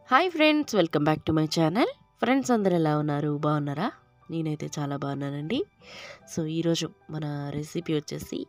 hi friends welcome back to my channel friends అందరు ఎలా ఉన్నారు బాగున్నారా నేనైతే చాలా బాగున్నానండి సో ఈరోజు మన రెసిపీ వచ్చేసి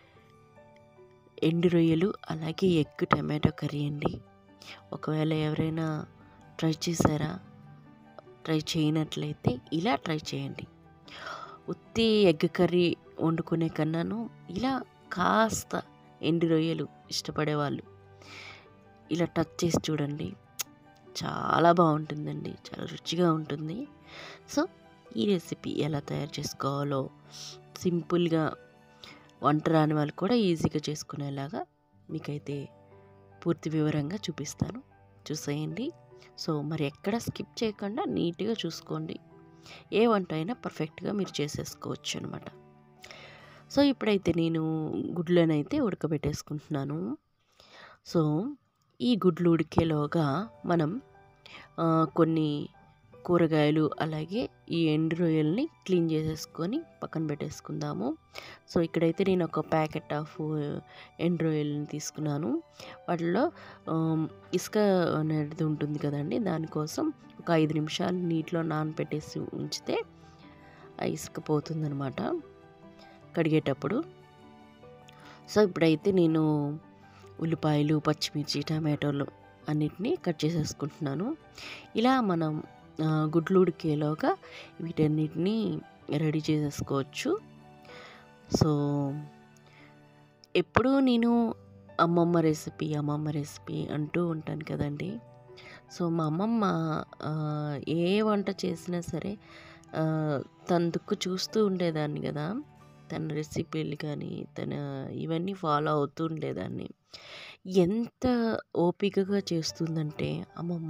ఎండు రొయ్యలు అలాగే ఎగ్ టమాటో కర్రీ అండి ఒకవేళ ఎవరైనా ట్రై చేశారా ట్రై చేయనట్లయితే ఇలా ట్రై చేయండి ఉత్తి ఎగ్ కర్రీ వండుకునే కన్నాను ఇలా కాస్త ఎండు రొయ్యలు ఇష్టపడేవాళ్ళు ఇలా టచ్ చేసి చూడండి చాలా బాగుంటుందండి చాలా రుచిగా ఉంటుంది సో ఈ రెసిపీ ఎలా తయారు చేసుకోవాలో సింపుల్గా వంట రాని వాళ్ళు కూడా ఈజీగా చేసుకునేలాగా మీకైతే పూర్తి వివరంగా చూపిస్తాను చూసేయండి సో మరి ఎక్కడ స్కిప్ చేయకుండా నీట్గా చూసుకోండి ఏ వంట అయినా పర్ఫెక్ట్గా మీరు చేసేసుకోవచ్చు అనమాట సో ఇప్పుడైతే నేను గుడ్లనైతే ఉడకబెట్టేసుకుంటున్నాను సో ఈ గుడ్లు ఉడికేలోగా మనం కొన్ని కూరగాయలు అలాగే ఈ ఎండు రొయ్యల్ని క్లీన్ చేసేసుకొని పక్కన పెట్టేసుకుందాము సో ఇక్కడైతే నేను ఒక ప్యాకెట్ ఆఫ్ ఎండు రొయ్యల్ని తీసుకున్నాను వాటిలో ఇసుక అనేది ఉంటుంది కదండి దానికోసం ఒక ఐదు నిమిషాలు నీటిలో నానబెట్టేసి ఉంచితే ఆ ఇసుక పోతుందనమాట కడిగేటప్పుడు సో ఇప్పుడైతే నేను ఉల్లిపాయలు పచ్చిమిర్చి టమాటోలు అన్నిటినీ కట్ చేసేసుకుంటున్నాను ఇలా మనం గుడ్లు ఉడికేలోగా వీటన్నిటిని రెడీ చేసేసుకోవచ్చు సో ఎప్పుడూ నేను అమ్మమ్మ రెసిపీ అమ్మమ్మ రెసిపీ అంటూ ఉంటాను కదండి సో మా అమ్మమ్మ ఏ వంట చేసినా సరే తన దుక్కు చూస్తూ ఉండేదాన్ని కదా తన రెసిపీలు కానీ తన ఇవన్నీ ఫాలో అవుతూ ఉండేదాన్ని ఎంత ఓపికగా చేస్తుందంటే అమ్మమ్మ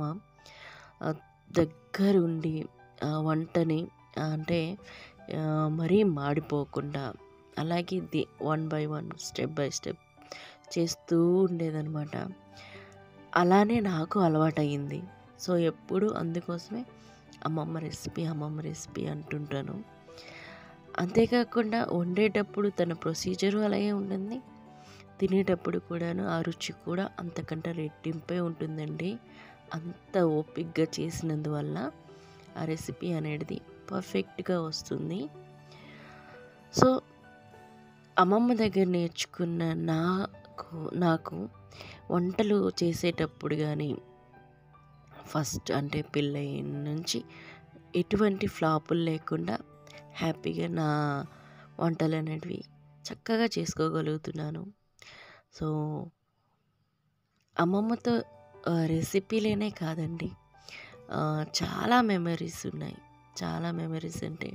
దగ్గరుండి వంటని అంటే మరీ మాడిపోకుండా అలాగే the one by one step by step చేస్తూ ఉండేదనమాట అలానే నాకు అలవాటయింది సో ఎప్పుడు అందుకోసమే అమ్మమ్మ రెసిపీ అమ్మమ్మ రెసిపీ అంటుంటాను అంతేకాకుండా వండేటప్పుడు తన ప్రొసీజరు అలాగే ఉంటుంది తినేటప్పుడు కూడాను ఆ రుచి కూడా అంతకంటే రెట్టింపే ఉంటుందండి అంత ఓపిక్గా చేసినందువల్ల ఆ రెసిపీ అనేది పర్ఫెక్ట్గా వస్తుంది సో అమ్మమ్మ దగ్గర నేర్చుకున్న నాకు నాకు వంటలు చేసేటప్పుడు కానీ ఫస్ట్ అంటే పెళ్ళయిన నుంచి ఎటువంటి ఫ్లాపులు లేకుండా హ్యాపీగా నా వంటలు అనేటివి చక్కగా చేసుకోగలుగుతున్నాను సో అమ్మమ్మతో రెసిపీలేనే కాదండి చాలా మెమరీస్ ఉన్నాయి చాలా మెమరీస్ అంటే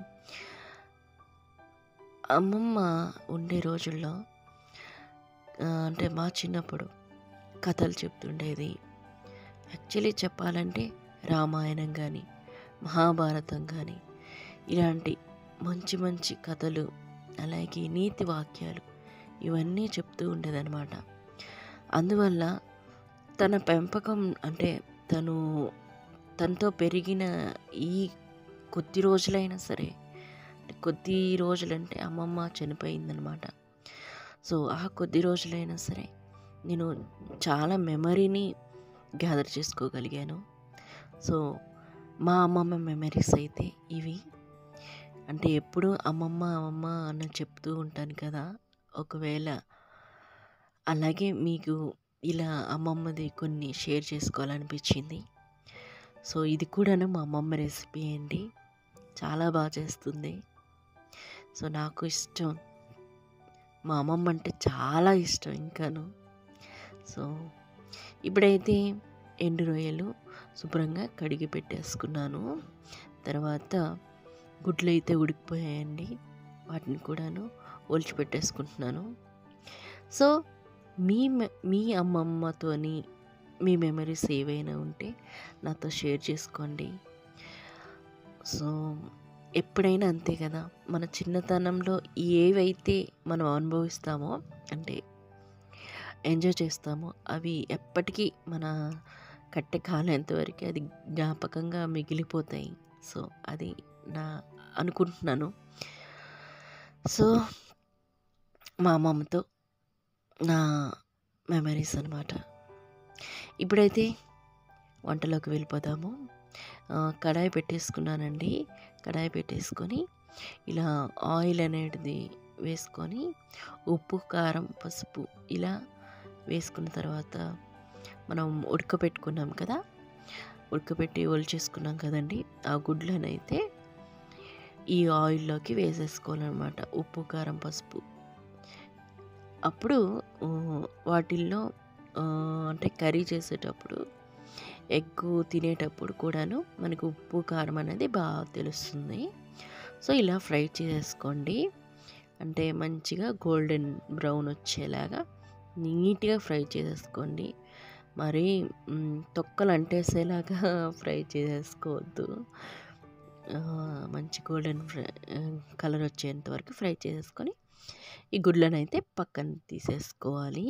అమ్మమ్మ ఉండే రోజుల్లో అంటే మా చిన్నప్పుడు కథలు చెప్తుండేది యాక్చువల్లీ చెప్పాలంటే రామాయణం కానీ మహాభారతం కానీ ఇలాంటి మంచి మంచి కథలు అలాగే నీతి వాక్యాలు ఇవన్నీ చెప్తూ ఉండేదన్నమాట అందువల్ల తన పెంపకం అంటే తను తనతో పెరిగిన ఈ కొద్ది రోజులైనా సరే కొద్ది రోజులంటే అమ్మమ్మ చనిపోయిందనమాట సో ఆ కొద్ది రోజులైనా సరే నేను చాలా మెమరీని గ్యాదర్ చేసుకోగలిగాను సో మా అమ్మమ్మ మెమరీస్ అయితే ఇవి అంటే ఎప్పుడు అమ్మమ్మ అమ్మమ్మ అని చెప్తూ ఉంటాను కదా ఒకవేళ అలాగే మీకు ఇలా అమ్మమ్మది కొన్ని షేర్ చేసుకోవాలనిపించింది సో ఇది కూడాను మా అమ్మమ్మ రెసిపీ అండి చాలా బాగా చేస్తుంది సో నాకు ఇష్టం మా అమ్మమ్మ అంటే చాలా ఇష్టం ఇంకాను సో ఇప్పుడైతే ఎండు రొయ్యలు శుభ్రంగా కడిగి పెట్టేసుకున్నాను తర్వాత గుడ్లు అయితే ఉడికిపోయాయండి వాటిని కూడాను ఒలిచి పెట్టేసుకుంటున్నాను సో మీ మీ అమ్మమ్మతోని మీ మెమరీస్ ఏవైనా ఉంటే నాతో షేర్ చేసుకోండి సో ఎప్పుడైనా అంతే కదా మన చిన్నతనంలో ఏవైతే మనం అనుభవిస్తామో అంటే ఎంజాయ్ చేస్తామో అవి ఎప్పటికీ మన కట్టె కాలేంతవరకు అది జ్ఞాపకంగా మిగిలిపోతాయి సో అది నా అనుకుంటున్నాను సో మా అమ్మమ్మతో నా మెమరీస్ అనమాట ఇప్పుడైతే వంటలోకి వెళ్ళిపోదాము ఆ, కడాయి పెట్టేసుకున్నానండి కడాయి పెట్టేసుకొని ఇలా ఆయిల్ అనేది వేసుకొని ఉప్పు కారం పసుపు ఇలా వేసుకున్న తర్వాత మనం ఉడకబెట్టుకున్నాం కదా ఉడకబెట్టి ఒలిచేసుకున్నాం కదండి ఆ గుడ్లనైతే ఈ ఆయిల్లోకి వేసేసుకోవాలన్నమాట ఉప్పు కారం పసుపు అప్పుడు ఆ, వాటిల్లో ఆ, అంటే కర్రీ చేసేటప్పుడు ఎగ్ తినేటప్పుడు కూడాను మనకు ఉప్పు కారం అనేది బాగా తెలుస్తుంది సో ఇలా ఫ్రై చేసేసుకోండి అంటే మంచిగా గోల్డెన్ బ్రౌన్ వచ్చేలాగా నీట్గా ఫ్రై చేసేసుకోండి మరి మ్, తొక్కలు అంటేసేలాగా ఫ్రై చేసేసుకోవద్దు ఆ, మంచి గోల్డెన్ ఫ్రై కలర్ వచ్చేంత వరకు ఫ్రై చేసేసుకొని ఈ గుడ్లను అయితే పక్కన తీసేసుకోవాలి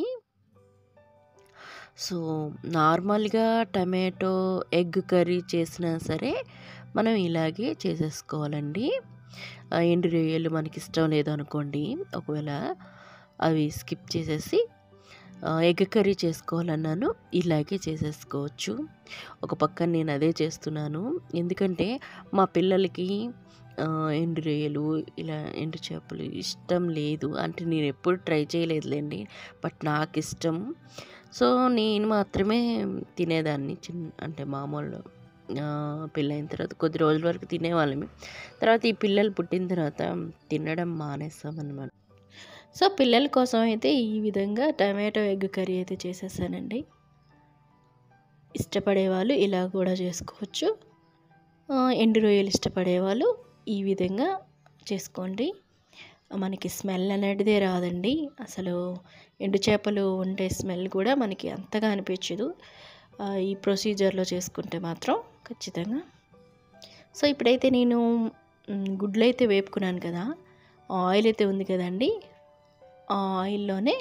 సో నార్మల్గా టమాటో ఎగ్ కర్రీ చేసినా సరే మనం ఇలాగే చేసేసుకోవాలండి ఆ, ఎండు రొయ్యలు మనకి ఇష్టం లేదనుకోండి ఒకవేళ అవి స్కిప్ చేసేసి ఆ, ఎగ్ కర్రీ చేసుకోవాలన్నాను ఇలాగే చేసేసుకోవచ్చు ఒక పక్కన నేను అదే చేస్తున్నాను ఎందుకంటే మా పిల్లలకి ఆ, ఎండు రొయ్యలు ఇలా ఎండు చేపలు ఇష్టం లేదు అంటే నేను ఎప్పుడు ట్రై చేయలేదులేండి బట్ నాకు ఇష్టం సో నేను మాత్రమే తినేదాన్ని చిన్న అంటే మామూలు ఆ, పెళ్ళైన తర్వాత కొద్ది రోజుల వరకు తినేవాళ్ళమి తర్వాత ఈ పిల్లలు పుట్టిన తర్వాత తినడం మానేస్తామన్నమాట సో పిల్లల కోసం అయితే ఈ విధంగా టమాటో ఎగ్ కర్రీ అయితే చేసేసానండి ఇష్టపడే వాళ్ళు ఇలా కూడా చేసుకోవచ్చు ఆ, ఎండు రొయ్యలు ఇష్టపడే వాళ్ళు ఈ విధంగా చేసుకోండి మనకి స్మెల్ అనేటిదే రాదండి అసలు ఎండు చేపలు ఉండే స్మెల్ కూడా మనకి అంతగా అనిపించదు ఆ, ఈ ప్రొసీజర్లో చేసుకుంటే మాత్రం ఖచ్చితంగా సో ఇప్పుడైతే నేను మ్, గుడ్లు అయితే వేపుకున్నాను కదా ఆయిల్ అయితే ఉంది కదండి ఆ ఆయిల్లోనే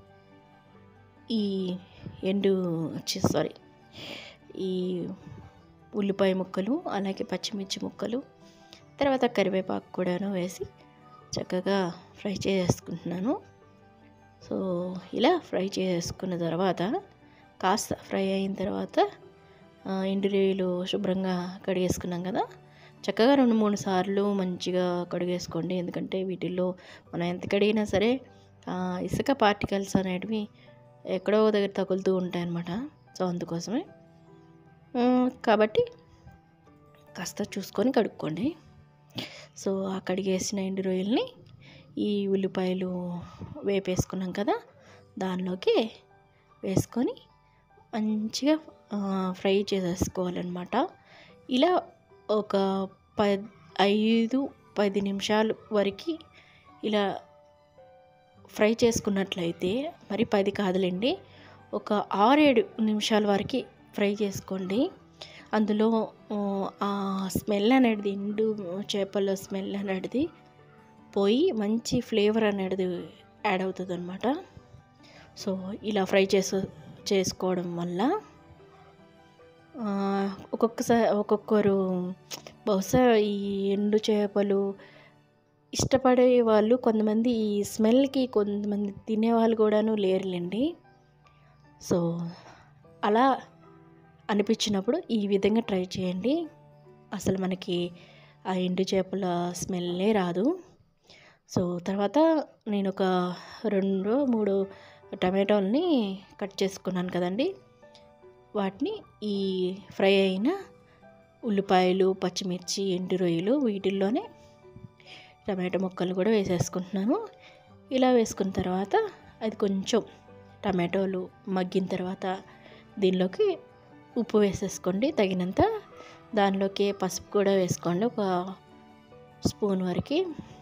ఈ ఎండు వచ్చి సారీ ఈ ఉల్లిపాయ ముక్కలు అలాగే పచ్చిమిర్చి ముక్కలు తర్వాత కరివేపాకు కూడాను వేసి చక్కగా ఫ్రై చేసుకుంటున్నాను సో ఇలా ఫ్రై చేసుకున్న తర్వాత కాస్త ఫ్రై అయిన తర్వాత ఆ, ఎండు రొయ్యలు శుభ్రంగా కడిగేసుకున్నాం కదా చక్కగా రెండు మూడు సార్లు మంచిగా కడిగేసుకోండి ఎందుకంటే వీటిల్లో మనం ఎంత కడిగినా సరే ఆ, ఇసుక పార్టికల్స్ అనేటివి ఎక్కడో ఒక దగ్గర తగులుతూ ఉంటాయన్నమాట సో అందుకోసమే ఉమ్, కాబట్టి కాస్త చూసుకొని కడుక్కోండి సో ఆ కడిగేసిన ఎండు రొయ్యల్ని ఈ ఉల్లిపాయలు వేపేసుకున్నాం కదా దానిలోకి వేసుకొని మంచిగా ఆ, ఫ్రై చేసేసుకోవాలన్నమాట ఇలా ఒక పద్ ఐదు పది నిమిషాలు వరకు ఇలా ఫ్రై చేసుకున్నట్లయితే మరి పది కాదులేండి ఒక ఆరేడు నిమిషాల వరకు ఫ్రై చేసుకోండి అందులో ఆ, ఆ స్మెల్ అనేది ఎండు చేపల స్మెల్ అనేది పోయి మంచి ఫ్లేవర్ అనేది యాడ్ అవుతుంది అనమాట సో ఇలా ఫ్రై చేసు చేసుకోవడం వల్ల ఆ, ఒక్కొక్కసారి ఒక్కొక్కరు బహుశా ఈ ఎండు చేపలు ఇష్టపడే వాళ్ళు కొంతమంది ఈ స్మెల్కి కొంతమంది తినేవాళ్ళు కూడాను లేరులేండి సో అలా అనిపించినప్పుడు ఈ విధంగా ట్రై చేయండి అసలు మనకి ఆ ఎండు చేపల స్మెల్లే రాదు సో తర్వాత నేను ఒక రెండు మూడు టమాటోల్ని కట్ చేసుకున్నాను కదండి వాటిని ఈ ఫ్రై అయిన ఉల్లిపాయలు పచ్చిమిర్చి ఎండు రొయ్యలు వీటిల్లోనే టమాటో ముక్కలు కూడా వేసేసుకుంటున్నాను ఇలా వేసుకున్న తర్వాత అది కొంచెం టమాటోలు మగ్గిన తర్వాత దీనిలోకి ఉప్పు వేసేసుకోండి తగినంత దానిలోకి పసుపు కూడా వేసుకోండి ఒక స్పూన్ వరకు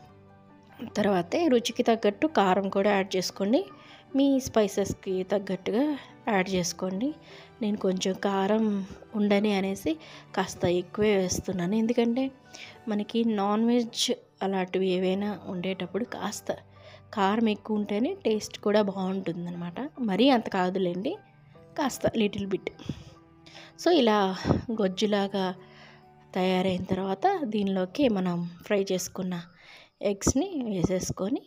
తర్వాత రుచికి తగ్గట్టు కారం కూడా యాడ్ చేసుకోండి మీ స్పైసెస్కి తగ్గట్టుగా యాడ్ చేసుకోండి నేను కొంచెం కారం ఉండని అనేసి కాస్త ఎక్కువే వేస్తున్నాను ఎందుకంటే మనకి నాన్ వెజ్ అలాంటివి ఏవైనా ఉండేటప్పుడు కాస్త కారం ఎక్కువ ఉంటేనే టేస్ట్ కూడా బాగుంటుంది అనమాట మరీ అంత కాదులేండి కాస్త లిటిల్ బిట్ సో ఇలా గొజ్జులాగా తయారైన తర్వాత దీనిలోకి మనం ఫ్రై చేసుకున్న ఎగ్స్ని వేసేసుకొని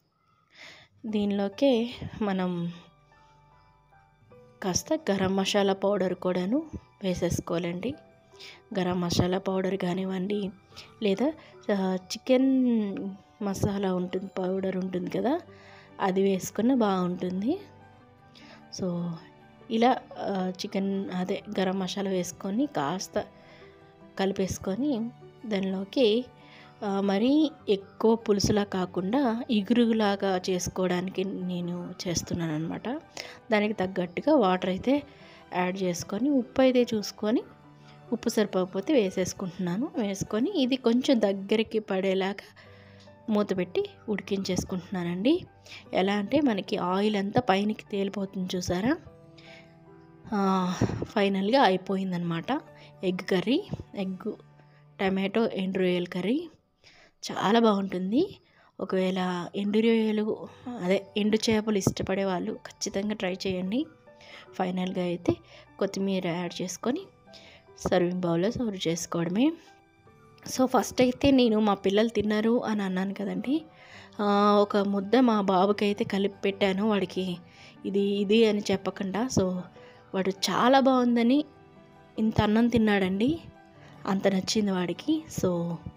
దీనిలోకి మనం కాస్త గరం మసాలా పౌడర్ కూడాను వేసేసుకోవాలండి గరం మసాలా పౌడర్ కానివ్వండి లేదా ఆ, చికెన్ మసాలా ఉంటుంది పౌడర్ ఉంటుంది కదా అది వేసుకున్న బాగుంటుంది సో ఇలా ఆ, చికెన్ అదే గరం మసాలా వేసుకొని కాస్త కలిపేసుకొని దానిలోకి ఆ, మరీ ఎక్కువ పులుసులా కాకుండా ఇగురులాగా చేసుకోవడానికి నేను చేస్తున్నాను అనమాట దానికి తగ్గట్టుగా వాటర్ అయితే యాడ్ చేసుకొని ఉప్పు అయితే చూసుకొని ఉప్పు సరిపోకపోతే వేసేసుకుంటున్నాను వేసుకొని ఇది కొంచెం దగ్గరికి పడేలాగా మూత పెట్టి ఉడికించేసుకుంటున్నానండి ఎలా అంటే మనకి ఆయిల్ అంతా పైనకి తేలిపోతుంది చూసారా ఆ, ఫైనల్గా అయిపోయిందనమాట ఎగ్ కర్రీ ఎగ్ టమాటో ఎండు రొయ్యల కర్రీ చాలా బాగుంటుంది ఒకవేళ ఎండు రొయ్యలు అదే ఎండు చేపలు ఇష్టపడే వాళ్ళు ఖచ్చితంగా ట్రై చేయండి ఫైనల్గా అయితే కొత్తిమీర యాడ్ చేసుకొని సర్వింగ్ బౌల్లో సర్వ్ చేసుకోవడమే సో ఫస్ట్ అయితే నేను మా పిల్లలు తిన్నారు అని అన్నాను కదండి ఆ, ఒక ముద్ద మా బాబుకి అయితే కలిపి పెట్టాను వాడికి ఇది ఇది అని చెప్పకుండా సో వాడు చాలా బాగుందని ఇంత అన్నం తిన్నాడండి అంత నచ్చింది వాడికి సో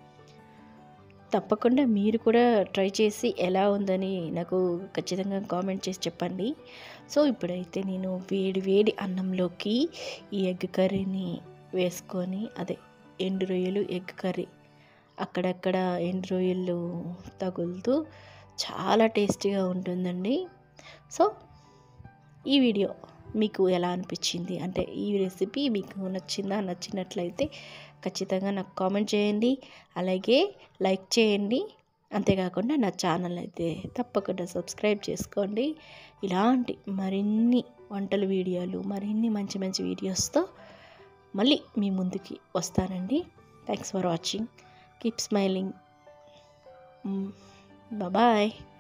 తప్పకుండా మీరు కూడా ట్రై చేసి ఎలా ఉందని నాకు ఖచ్చితంగా కామెంట్ చేసి చెప్పండి సో ఇప్పుడైతే నేను వేడి వేడి అన్నంలోకి ఈ ఎగ్ కర్రీని వేసుకొని అదే ఎండు రొయ్యలు ఎగ్ కర్రీ అక్కడక్కడ ఎండు రొయ్యలు తగులుతూ చాలా టేస్టీగా ఉంటుందండి సో ఈ వీడియో మీకు ఎలా అనిపించింది అంటే ఈ రెసిపీ మీకు నచ్చిందా నచ్చినట్లయితే ఖచ్చితంగా నాకు కామెంట్ చేయండి అలాగే లైక్ చేయండి అంతేకాకుండా నా ఛానల్ అయితే తప్పకుండా సబ్స్క్రైబ్ చేసుకోండి ఇలాంటి మరిన్ని వంటల వీడియోలు మరిన్ని మంచి మంచి వీడియోస్తో మళ్ళీ మీ ముందుకి వస్తానండి thanks for watching keep smiling bye